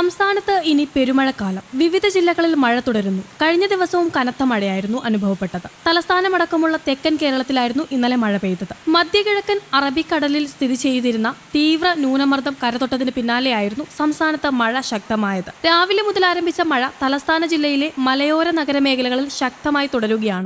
സംസ്ഥാനത്ത് ഇനി പെരുമഴക്കാലം വിവിധ ജില്ലകളിൽ മഴ തുടരുന്നു കഴിഞ്ഞ ദിവസവും കനത്ത മഴയായിരുന്നു അനുഭവപ്പെട്ടത് തലസ്ഥാനമടക്കമുള്ള തെക്കൻ കേരളത്തിലായിരുന്നു ഇന്നലെ മഴ പെയ്തത് മധ്യകിഴക്കൻ അറബിക്കടലിൽ സ്ഥിതി ചെയ്തിരുന്ന തീവ്ര ന്യൂനമർദ്ദം കരതൊട്ടതിന് പിന്നാലെയായിരുന്നു സംസ്ഥാനത്ത് മഴ ശക്തമായത് രാവിലെ മുതൽ ആരംഭിച്ച മഴ തലസ്ഥാന ജില്ലയിലെ മലയോര നഗരമേഖലകളിൽ ശക്തമായി തുടരുകയാണ്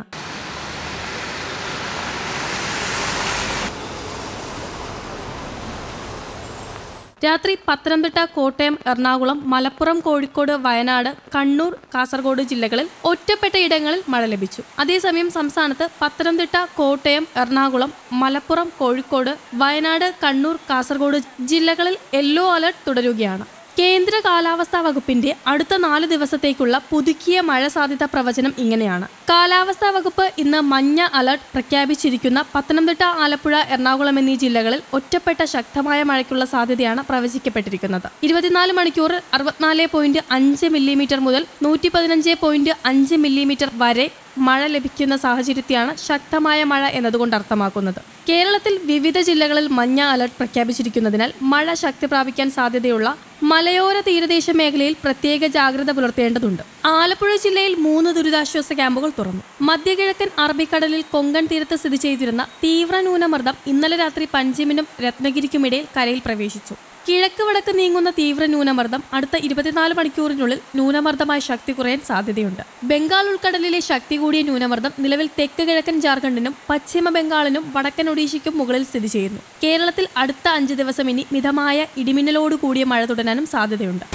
രാത്രി പത്തനംതിട്ട കോട്ടയം എറണാകുളം മലപ്പുറം കോഴിക്കോട് വയനാട് കണ്ണൂർ കാസർഗോഡ് ജില്ലകളിൽ ഒറ്റപ്പെട്ട ഇടങ്ങളിൽ മഴ ലഭിച്ചു അതേസമയം സംസ്ഥാനത്ത് പത്തനംതിട്ട കോട്ടയം എറണാകുളം മലപ്പുറം കോഴിക്കോട് വയനാട് കണ്ണൂർ കാസർഗോഡ് ജില്ലകളിൽ യെല്ലോ അലർട്ട് തുടരുകയാണ് കേന്ദ്ര കാലാവസ്ഥാ വകുപ്പിന്റെ അടുത്ത നാല് ദിവസത്തേക്കുള്ള പുതുക്കിയ മഴ സാധ്യത പ്രവചനം ഇങ്ങനെയാണ് കാലാവസ്ഥാ വകുപ്പ് ഇന്ന് മഞ്ഞ അലർട്ട് പ്രഖ്യാപിച്ചിരിക്കുന്ന പത്തനംതിട്ട ആലപ്പുഴ എറണാകുളം എന്നീ ജില്ലകളിൽ ഒറ്റപ്പെട്ട ശക്തമായ മഴയ്ക്കുള്ള സാധ്യതയാണ് പ്രവചിക്കപ്പെട്ടിരിക്കുന്നത് ഇരുപത്തിനാല് മണിക്കൂറിൽ അറുപത്തിനാല് പോയിന്റ് അഞ്ച് മില്ലിമീറ്റർ മുതൽ നൂറ്റി പതിനഞ്ച് പോയിന്റ് അഞ്ച് മില്ലിമീറ്റർ വരെ മഴ ലഭിക്കുന്ന സാഹചര്യത്തെയാണ് ശക്തമായ മഴ എന്നതുകൊണ്ട് അർത്ഥമാക്കുന്നത് കേരളത്തിൽ വിവിധ ജില്ലകളിൽ മഞ്ഞ അലർട്ട് പ്രഖ്യാപിച്ചിരിക്കുന്നതിനാൽ മഴ ശക്തി പ്രാപിക്കാൻ സാധ്യതയുള്ള മലയോര തീരദേശ മേഖലയിൽ പ്രത്യേക ജാഗ്രത പുലർത്തേണ്ടതുണ്ട് ആലപ്പുഴ ജില്ലയിൽ മൂന്ന് ദുരിതാശ്വാസ ക്യാമ്പുകൾ തുറന്നു മധ്യകിഴക്കൻ അറബിക്കടലിൽ കൊങ്കൺ തീരത്ത് സ്ഥിതി ചെയ്തിരുന്ന തീവ്ര ന്യൂനമർദ്ദം ഇന്നലെ രാത്രി പഞ്ചിമിനും രത്നഗിരിക്കുമിടയിൽ കരയിൽ പ്രവേശിച്ചു കിഴക്ക് വടക്ക് നീങ്ങുന്ന തീവ്ര ന്യൂനമർദ്ദം അടുത്ത ഇരുപത്തിനാല് മണിക്കൂറിനുള്ളിൽ ന്യൂനമർദ്ദമായി ശക്തി കുറയാൻ സാധ്യതയുണ്ട് ബംഗാൾ ഉൾക്കടലിലെ ശക്തി കൂടിയ ന്യൂനമർദ്ദം നിലവിൽ തെക്ക് കിഴക്കൻ ജാർഖണ്ഡിനും പശ്ചിമ ബംഗാളിനും വടക്കൻ ഒഡീഷയ്ക്കും മുകളിൽ സ്ഥിതി ചെയ്യുന്നു കേരളത്തിൽ അടുത്ത അഞ്ച് ദിവസം ഇനി മിതമായ ഇടിമിന്നലോട് കൂടിയ മഴ തുടരാനും സാധ്യതയുണ്ട്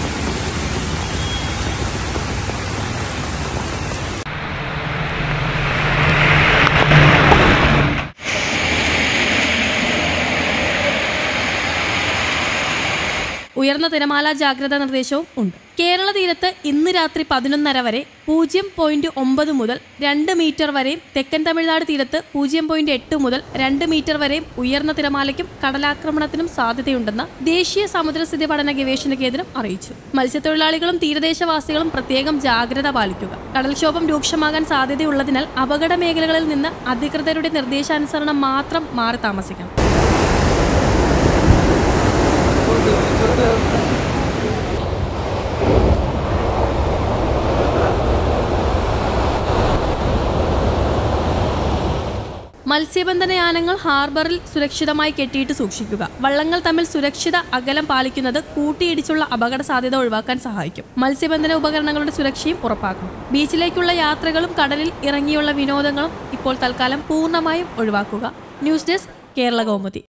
ഉയർന്ന തിരമാല ജാഗ്രതാ നിർദ്ദേശവും ഉണ്ട് കേരള തീരത്ത് ഇന്ന് രാത്രി പതിനൊന്നര വരെ പൂജ്യം പോയിന്റ് ഒമ്പത് മുതൽ രണ്ട് മീറ്റർ വരെയും തെക്കൻ തമിഴ്നാട് തീരത്ത് പൂജ്യം പോയിന്റ് എട്ട് മുതൽ രണ്ട് മീറ്റർ വരെയും ഉയർന്ന തിരമാലയ്ക്കും കടലാക്രമണത്തിനും സാധ്യതയുണ്ടെന്ന് ദേശീയ സമുദ്രസ്ഥിതി പഠന ഗവേഷണ കേന്ദ്രം അറിയിച്ചു മത്സ്യത്തൊഴിലാളികളും തീരദേശവാസികളും പ്രത്യേകം ജാഗ്രത പാലിക്കുക കടൽക്ഷോഭം രൂക്ഷമാകാൻ സാധ്യതയുള്ളതിനാൽ അപകട മേഖലകളിൽ നിന്ന് അധികൃതരുടെ നിർദ്ദേശാനുസരണം മാത്രം മാറി താമസിക്കണം മത്സ്യബന്ധന യാനങ്ങൾ ഹാർബറിൽ സുരക്ഷിതമായി കെട്ടിയിട്ട് സൂക്ഷിക്കുക വള്ളങ്ങൾ തമ്മിൽ സുരക്ഷിത അകലം പാലിക്കുന്നത് കൂട്ടിയിടിച്ചുള്ള അപകട സാധ്യത ഒഴിവാക്കാൻ സഹായിക്കും മത്സ്യബന്ധന ഉപകരണങ്ങളുടെ സുരക്ഷയും ഉറപ്പാക്കണം ബീച്ചിലേക്കുള്ള യാത്രകളും കടലിൽ ഇറങ്ങിയുള്ള വിനോദങ്ങളും ഇപ്പോൾ തൽക്കാലം പൂർണ്ണമായും ഒഴിവാക്കുക ന്യൂസ് ഡെസ്ക് കേരള കൗമുദി